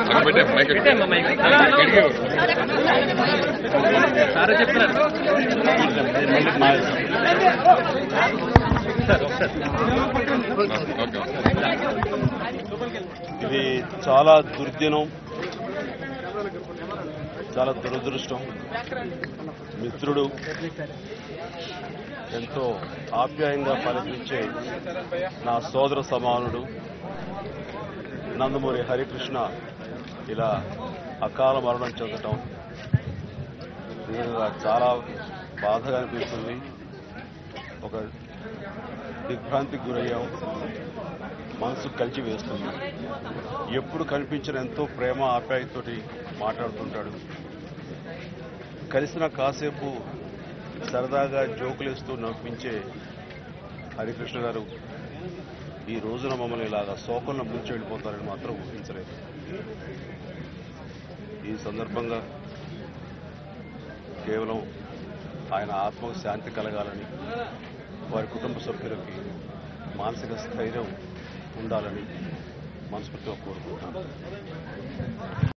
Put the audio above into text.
అక్కడ పెట్టే మైక్ కిటికీ సారే చెప్తున్నారు ఓకే ఇది చాలా దుర్దినం చాలా దురదృష్టం మిత్రుడు ఎంతో ఆప్యాయంగా పలికించే నా సోదర సమానుడు నందమూరి హరికృష్ణ ఇలా అకాల మరణం చెందటం నిజంగా చాలా బాధగా అనిపిస్తుంది ఒక దిగ్భ్రాంతికి గురయ్యాం మనసు కలిసి వేస్తుంది ఎప్పుడు కనిపించిన ఎంతో ప్రేమ ఆప్యాయతోటి మాట్లాడుతుంటాడు కలిసిన కాసేపు సరదాగా జోకులేస్తూ నవ్వించే హరికృష్ణ గారు ఈ రోజున మమ్మల్ని ఇలాగా శోకంలో ముంచి వెళ్ళిపోతారని మాత్రం ఊహించలేదు ఈ సందర్భంగా కేవలం ఆయన ఆత్మకు శాంతి కలగాలని వారి కుటుంబ సభ్యులకి మానసిక స్థైర్యం ఉండాలని మనస్ఫూర్తిగా కోరుకుంటున్నాను